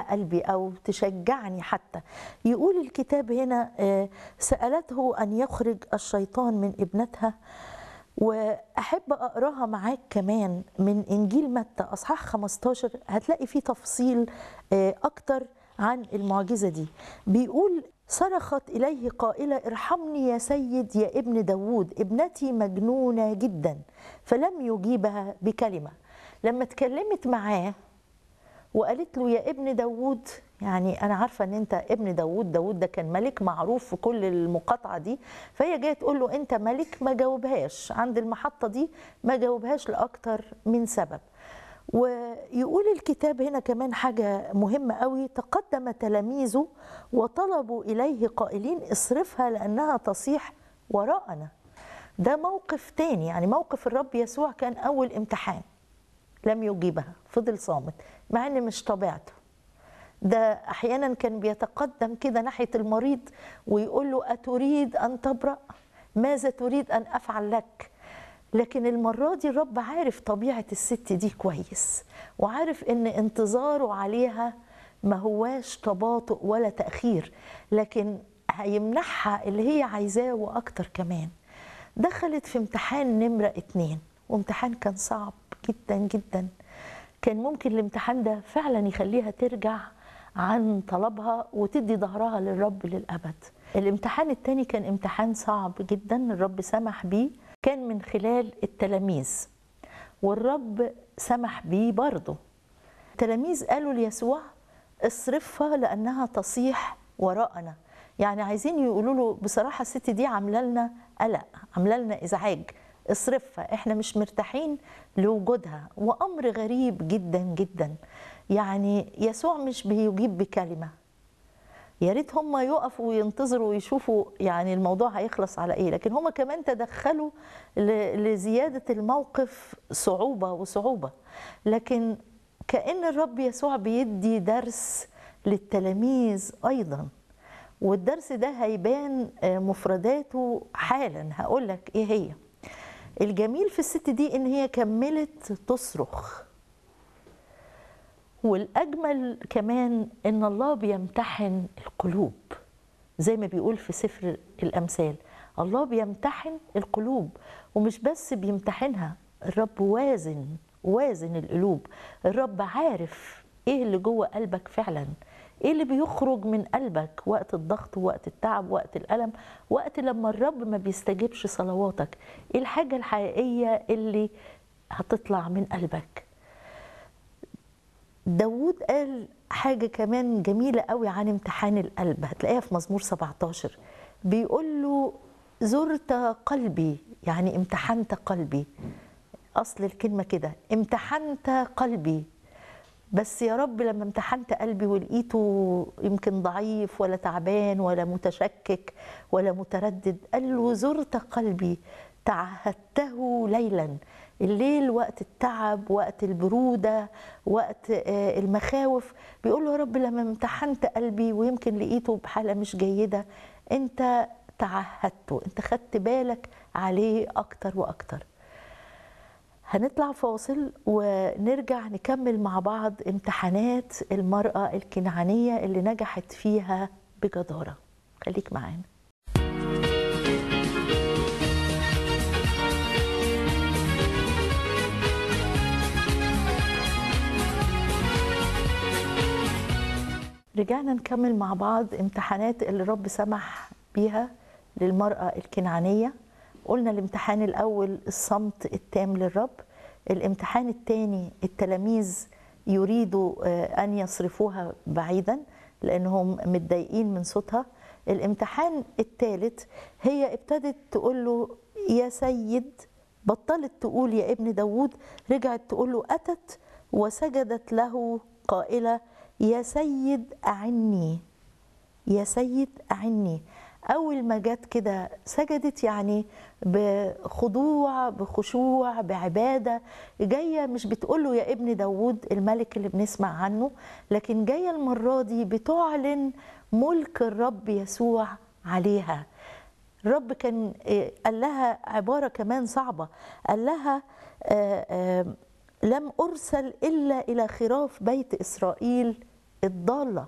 قلبي او تشجعني حتى يقول الكتاب هنا آه، سالته ان يخرج الشيطان من ابنتها واحب اقراها معاك كمان من انجيل متى اصحاح 15 هتلاقي فيه تفصيل آه، اكتر عن المعجزه دي بيقول صرخت اليه قائله ارحمني يا سيد يا ابن داوود ابنتي مجنونه جدا فلم يجيبها بكلمه لما اتكلمت معاه وقالت له يا ابن داوود يعني انا عارفه ان انت ابن داوود داوود ده كان ملك معروف في كل المقاطعه دي فهي جايه تقول له انت ملك ما جاوبهاش عند المحطه دي ما جاوبهاش لاكتر من سبب ويقول الكتاب هنا كمان حاجه مهمه قوي تقدم تلاميذه وطلبوا اليه قائلين اصرفها لانها تصيح وراءنا ده موقف تاني يعني موقف الرب يسوع كان اول امتحان لم يجيبها فضل صامت مع ان مش طبيعته ده احيانا كان بيتقدم كده ناحيه المريض ويقول له اتريد ان تبرا ماذا تريد ان افعل لك لكن المره دي الرب عارف طبيعه الست دي كويس وعارف ان انتظاره عليها ما هواش تباطؤ ولا تاخير لكن هيمنحها اللي هي عايزاه واكتر كمان دخلت في امتحان نمره اتنين وامتحان كان صعب جدا جدا كان ممكن الامتحان ده فعلا يخليها ترجع عن طلبها وتدي ظهرها للرب للأبد الامتحان التاني كان امتحان صعب جدا الرب سمح بيه كان من خلال التلاميذ والرب سمح بيه برضه التلاميذ قالوا ليسوع اصرفها لأنها تصيح وراءنا يعني عايزين يقولوا له بصراحة الست دي عاملة لنا قلق عاملة لنا إزعاج اصرفها احنا مش مرتاحين لوجودها وامر غريب جدا جدا يعني يسوع مش بيجيب بكلمه يا ريت هم يقفوا وينتظروا ويشوفوا يعني الموضوع هيخلص على ايه لكن هم كمان تدخلوا ل- لزياده الموقف صعوبه وصعوبه لكن كان الرب يسوع بيدي درس للتلاميذ ايضا والدرس ده هيبان آه، مفرداته حالا هقول لك ايه هي الجميل في الست دي ان هي كملت تصرخ والاجمل كمان ان الله بيمتحن القلوب زي ما بيقول في سفر الامثال الله بيمتحن القلوب ومش بس بيمتحنها الرب وازن وازن القلوب الرب عارف ايه اللي جوه قلبك فعلا ايه اللي بيخرج من قلبك وقت الضغط وقت التعب وقت الالم وقت لما الرب ما بيستجيبش صلواتك ايه الحاجه الحقيقيه اللي هتطلع من قلبك داوود قال حاجه كمان جميله قوي عن امتحان القلب هتلاقيها في مزمور 17 بيقول له زرت قلبي يعني امتحنت قلبي اصل الكلمه كده امتحنت قلبي بس يا رب لما امتحنت قلبي ولقيته يمكن ضعيف ولا تعبان ولا متشكك ولا متردد قال له زرت قلبي تعهدته ليلا الليل وقت التعب وقت البرودة وقت آه، المخاوف بيقول له يا رب لما امتحنت قلبي ويمكن لقيته بحالة مش جيدة انت تعهدته انت خدت بالك عليه اكتر واكتر هنطلع فاصل ونرجع نكمل مع بعض امتحانات المرأة الكنعانية اللي نجحت فيها بجدارة خليك معانا رجعنا نكمل مع بعض امتحانات اللي الرب سمح بيها للمرأة الكنعانية قلنا الامتحان الأول الصمت التام للرب الامتحان الثاني التلاميذ يريدوا آه، أن يصرفوها بعيدا لأنهم متضايقين من صوتها الامتحان الثالث هي ابتدت تقول له يا سيد بطلت تقول يا ابن داوود رجعت تقول له أتت وسجدت له قائلة يا سيد أعني يا سيد أعني أول ما جت كده سجدت يعني بخضوع بخشوع بعبادة جاية مش بتقول له يا ابن داوود الملك اللي بنسمع عنه لكن جاية المرة دي بتعلن ملك الرب يسوع عليها الرب كان آه، قال لها عبارة كمان صعبة قال لها آه، آه، لم أرسل إلا إلى خراف بيت إسرائيل الضاله